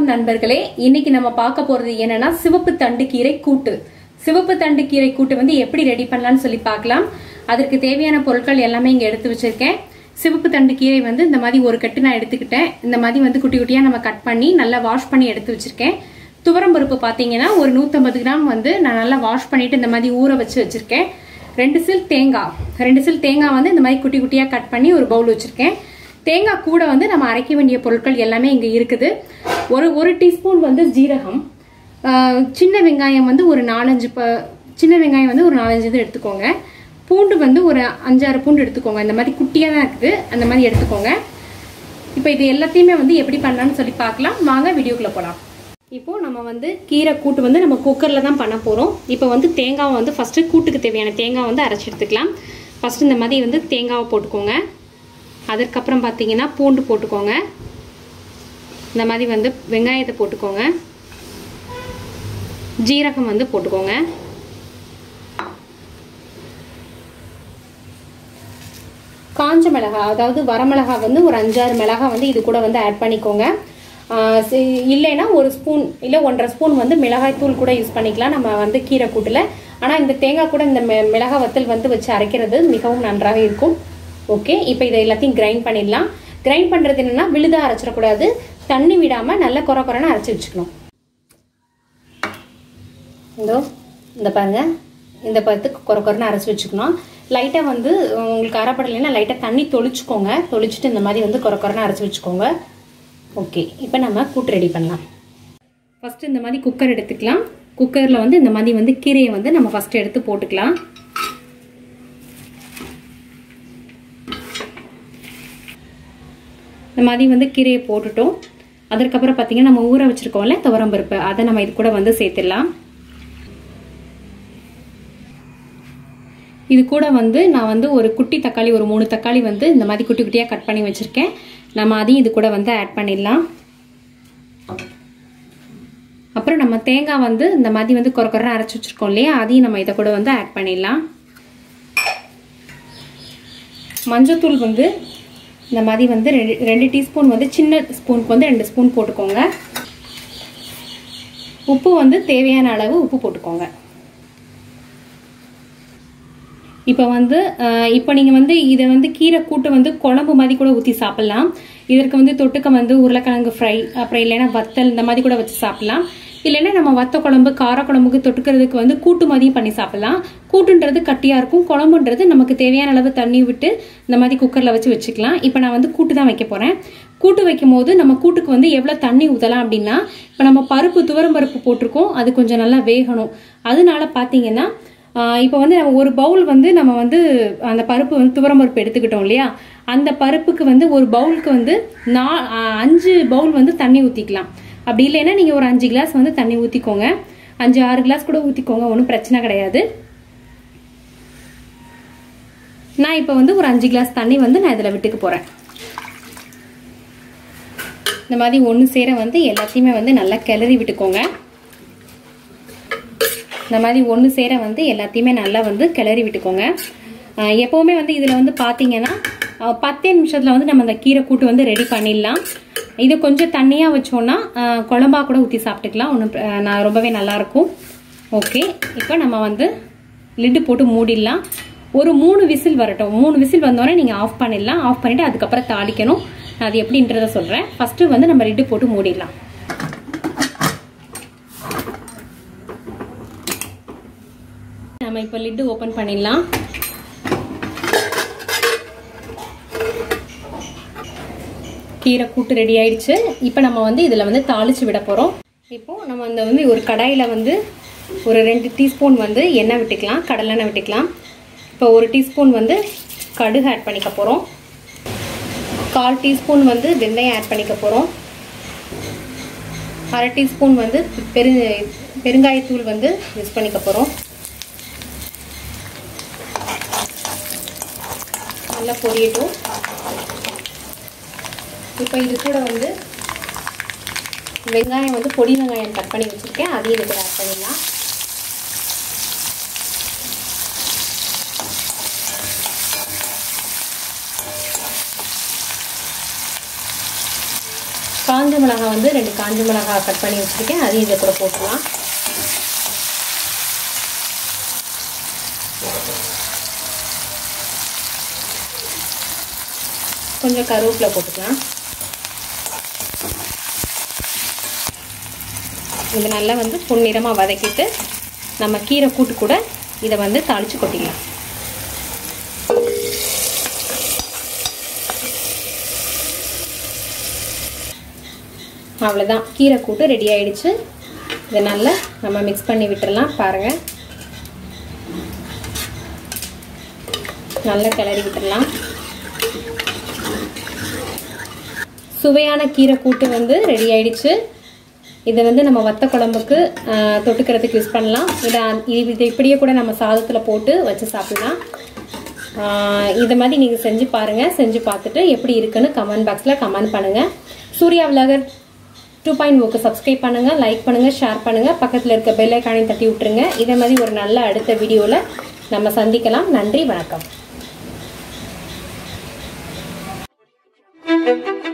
வணக்கம் நண்பர்களே இன்னைக்கு நம்ம பார்க்க போறது என்னன்னா சிவப்பு தண்டு கீரை கூட்டு சிவப்பு தண்டு கீரை கூட்டு வந்து எப்படி ரெடி பண்ணலாம்னு சொல்லி பார்க்கலாம் அதற்கு தேவையான பொருட்கள் எல்லாமே இங்க எடுத்து வச்சிருக்கேன் சிவப்பு தண்டு கீரை வந்து இந்த மாதிரி ஒரு கட்டு நான் எடுத்துக்கிட்டேன் இந்த மாதிரி வந்து குட்டி குட்டியா நம்ம கட் பண்ணி நல்லா வாஷ் பண்ணி எடுத்து வச்சிருக்கேன் துவரம் பருப்பு பாத்தீங்கன்னா ஒரு 150 கிராம் வந்து நான் நல்லா வாஷ் பண்ணிட்டு இந்த மாதிரி ஊற வச்சு வச்சிருக்கேன் ரெண்டு சில் தேங்காய் ரெண்டு சில் தேங்காய் வந்து இந்த மாதிரி குட்டி குட்டியா கட் பண்ணி ஒரு பவுல் வச்சிருக்கேன் தேங்காய் கூட வந்து நம்ம அரைக்க வேண்டிய பொருட்கள் எல்லாமே இங்க இருக்குது ஒரு ஒரு டீஸ்பூன் வந்து ஜீரகம் ஆஹ் சின்ன வெங்காயம் வந்து ஒரு நாலஞ்சு ப சின்ன வெங்காயம் வந்து ஒரு நாலஞ்சு இது எடுத்துக்கோங்க பூண்டு வந்து ஒரு அஞ்சாறு பூண்டு எடுத்துக்கோங்க இந்த மாதிரி குட்டியாக தான் இருக்குது அந்த மாதிரி எடுத்துக்கோங்க இப்போ இது எல்லாத்தையுமே வந்து எப்படி பண்ணலாம்னு சொல்லி பார்க்கலாம் வாங்க வீடியோக்குள்ளே போகலாம் இப்போ நம்ம வந்து கீரை கூட்டு வந்து நம்ம குக்கரில் தான் பண்ண போகிறோம் இப்போ வந்து தேங்காவை வந்து ஃபஸ்ட்டு கூட்டுக்கு தேவையான தேங்காய் வந்து அரைச்சி எடுத்துக்கலாம் ஃபஸ்ட்டு இந்த மாதிரி வந்து தேங்காவை போட்டுக்கோங்க அதற்கப்புறம் பார்த்தீங்கன்னா பூண்டு போட்டுக்கோங்க இந்த மாதிரி வந்து வெங்காயத்தை போட்டுக்கோங்க ஜீரகம் வந்து போட்டுக்கோங்க காஞ்ச மிளகாய் அதாவது வரமிளகா வந்து ஒரு அஞ்சாறு மிளகாய் வந்து இது கூட வந்து ஆட் பண்ணிக்கோங்க ஆஹ் சி- இல்லைன்னா ஒரு ஸ்பூன் இல்லை ஒன்றரை ஸ்பூன் வந்து மிளகாய் தூள் கூட யூஸ் பண்ணிக்கலாம் நம்ம வந்து கீரை கூட்டில் ஆனால் இந்த தேங்காய் கூட இந்த மி- மிளகாய் வத்தல் வந்து வச்சு அரைக்கிறது மிகவும் நன்றாக இருக்கும் ஓகே இப்போ இதை எல்லாத்தையும் கிரைண்ட் பண்ணிடலாம் கிரைண்ட் பண்ணுறது என்னன்னா விழுதா அரைச்சிடக்கூடாது தண்ணி விடாமல் நல்ல குறை குறைன்னு அரைச்சி வச்சுக்கணும் இதோ இந்த பாருங்க இந்த பத்துக்கு குறை குறைன்னு அரைச்சி வச்சுக்கணும் லைட்டாக வந்து உங்களுக்கு அரைப்படலைன்னா லைட்டாக தண்ணி தொளிச்சுக்கோங்க தொளிச்சுட்டு இந்த மாதிரி வந்து குறை குறைன்னு அரைச்சி வச்சுக்கோங்க ஓகே இப்போ நம்ம கூட்டு ரெடி பண்ணலாம் ஃபஸ்ட்டு இந்த மாதிரி குக்கர் எடுத்துக்கலாம் குக்கரில் வந்து இந்த மாதிரி வந்து கீரையை வந்து நம்ம ஃபஸ்ட்டு எடுத்து போட்டுக்கலாம் இந்த மாதிரி வந்து கீரையை போட்டுட்டோம் அதற்கப்புறம் பார்த்தீங்கன்னா நம்ம ஊற வச்சிருக்கோம்ல துவரம் பருப்பு அதை நம்ம இது கூட வந்து சேர்த்துடலாம் இது கூட வந்து நான் வந்து ஒரு குட்டி தக்காளி ஒரு மூணு தக்காளி வந்து இந்த மாதிரி குட்டி குட்டியாக கட் பண்ணி வச்சுருக்கேன் நம்ம அதையும் இது கூட வந்து ஆட் பண்ணிடலாம் அப்புறம் நம்ம தேங்காய் வந்து இந்த மாதிரி வந்து குறை குறை அரைச்சி வச்சுருக்கோம் இல்லையா அதையும் நம்ம இதை கூட வந்து ஆட் பண்ணிடலாம் மஞ்சத்தூள் வந்து இந்த மாதிரி வந்து ரெண்டு ரெண்டு டீஸ்பூன் வந்து சின்ன ஸ்பூனுக்கு வந்து ரெண்டு ஸ்பூன் போட்டுக்கோங்க உப்பு வந்து தேவையான அளவு உப்பு போட்டுக்கோங்க இப்போ வந்து அஹ், இப்போ நீங்கள் வந்து இதை வந்து கீரை கூட்டு வந்து குழம்பு மாதிரி கூட ஊற்றி சாப்பிட்லாம் இதற்கு வந்து தொட்டுக்க வந்து உருளைக்கிழங்கு ஃப்ரை அப்புறம் இல்லைன்னா வத்தல் இந்த மாதிரி கூட வச்சு சாப்பிட்லாம் இல்லைன்னா நம்ம வத்த குழம்பு கார குழம்புக்கு தொட்டுக்கிறதுக்கு வந்து கூட்டு மாதிரியும் பண்ணி சாப்பிட்லாம் கூட்டுன்றது கட்டியாக இருக்கும் குழம்புன்றது நமக்கு தேவையான அளவு தண்ணி விட்டு இந்த மாதிரி குக்கரில் வச்சு வச்சுக்கலாம் இப்போ நான் வந்து கூட்டு தான் வைக்க போகிறேன் கூட்டு வைக்கும் போது நம்ம கூட்டுக்கு வந்து எவ்வளோ தண்ணி ஊற்றலாம் அப்படின்னா இப்போ நம்ம பருப்பு துவரம் பருப்பு போட்டிருக்கோம் அது கொஞ்சம் நல்லா வேகணும் அதனால பார்த்தீங்கன்னா இப்போ வந்து நம்ம ஒரு பவுல் வந்து நம்ம வந்து அந்த பருப்பு வந்து துவரம் பருப்பு எடுத்துக்கிட்டோம் இல்லையா அந்த பருப்புக்கு வந்து ஒரு பவுலுக்கு வந்து நா ஆ, அஞ்சு பவுல் வந்து தண்ணி ஊற்றிக்கலாம் அப்படி இல்லைன்னா நீங்கள் ஒரு அஞ்சு கிளாஸ் வந்து தண்ணி ஊற்றிக்கோங்க அஞ்சு ஆறு கிளாஸ் கூட ஊற்றிக்கோங்க ஒன்றும் பிரச்சனை கிடையாது நான் இப்போ வந்து ஒரு அஞ்சு கிளாஸ் தண்ணி வந்து நான் இதில் விட்டுக்க போகிறேன் இந்த மாதிரி ஒன்று சேர வந்து எல்லாத்தையுமே வந்து நல்லா கிளறி விட்டுக்கோங்க இந்த மாதிரி ஒன்று சேர வந்து எல்லாத்தையுமே நல்லா வந்து கிளறி விட்டுக்கோங்க ஆஹ் எப்போவுமே வந்து இதில் வந்து பார்த்தீங்கன்னா ஆஹ் பத்தே நிமிஷத்தில் வந்து நம்ம அந்த கீரை கூட்டு வந்து ரெடி பண்ணிடலாம் இது கொஞ்சம் தண்ணியாக வச்சோன்னா ஆஹ் குழம்பா கூட ஊற்றி சாப்பிட்டுக்கலாம் ஒன்றும் நான் ரொம்பவே நல்லாயிருக்கும் ஓகே இப்போ நம்ம வந்து லிட்டு போட்டு மூடிடலாம் ஒரு மூணு விசில் வரட்டும் மூணு விசில் வந்தோடனே நீங்கள் ஆஃப் பண்ணிடலாம் ஆஃப் பண்ணிவிட்டு அதுக்கப்புறம் தாளிக்கணும் நான் அது எப்படின்றத சொல்கிறேன் ஃபஸ்ட்டு வந்து நம்ம லிட்டு போட்டு மூடிடலாம் நம்ம இப்போ லிட்டு ஓப்பன் பண்ணிடலாம் கீரை கூட்டு ரெடி ஆயிடுச்சு இப்போ நம்ம வந்து இதில் வந்து தாளிச்சு விட போகிறோம் இப்போ நம்ம இந்த வந்து ஒரு கடாயில் வந்து ஒரு ரெண்டு டீஸ்பூன் வந்து எண்ணெய் விட்டுக்கலாம் கடலெண்ணெய் விட்டுக்கலாம் இப்போ ஒரு டீஸ்பூன் வந்து கடுகு ஆட் பண்ணிக்க போகிறோம் கால் டீஸ்பூன் வந்து வெந்தயம் ஆட் பண்ணிக்க போகிறோம் அரை டீஸ்பூன் வந்து பெரு பெருங்காயத்தூள் வந்து யூஸ் பண்ணிக்க போகிறோம் நல்லா பொரியட்டும் இப்போ இது கூட வந்து வெங்காயம் வந்து பொடி வெங்காயம் கட் பண்ணி வச்சுருக்கேன் அதையும் இது கூட ஆட் பண்ணிடலாம் காஞ்ச மிளகாய் வந்து ரெண்டு காஞ்ச மிளகாய் கட் பண்ணி வச்சுருக்கேன் அதையும் இதை கூட போட்டுக்கலாம் கொஞ்சம் கருவேப்பிலை போட்டுக்கலாம் இது நல்லா வந்து பொன்னிறமாக வதக்கிட்டு நம்ம கீரை கூட்டு கூட இதை வந்து தாளித்து கொட்டிக்கலாம் அவ்வளோதான் கீரை கூட்டு ரெடி ஆயிடுச்சு இதை நல்லா நம்ம மிக்ஸ் பண்ணி விட்டுறலாம் பாருங்கள் நல்லா கிளறி விட்டுடலாம் சுவையான கீரை கூட்டு வந்து ரெடி ஆயிடுச்சு இதை வந்து நம்ம வத்த குழம்புக்கு தொட்டுக்கிறதுக்கு யூஸ் பண்ணலாம் இதை இது இப்படியே கூட நம்ம சாதத்தில் போட்டு வச்சு சாப்பிடலாம் இதை மாதிரி நீங்கள் செஞ்சு பாருங்கள் செஞ்சு பார்த்துட்டு எப்படி இருக்குன்னு கமெண்ட் பாக்ஸில் கமெண்ட் பண்ணுங்கள் சூர்யா விலாகர் டூ பாயிண்ட் ஓக்கு சப்ஸ்கிரைப் பண்ணுங்கள் லைக் பண்ணுங்கள் ஷேர் பண்ணுங்கள் பக்கத்தில் இருக்க பெல் ஐக்கானையும் தட்டி விட்டுருங்க இதே மாதிரி ஒரு நல்ல அடுத்த வீடியோவில் நம்ம சந்திக்கலாம் நன்றி வணக்கம்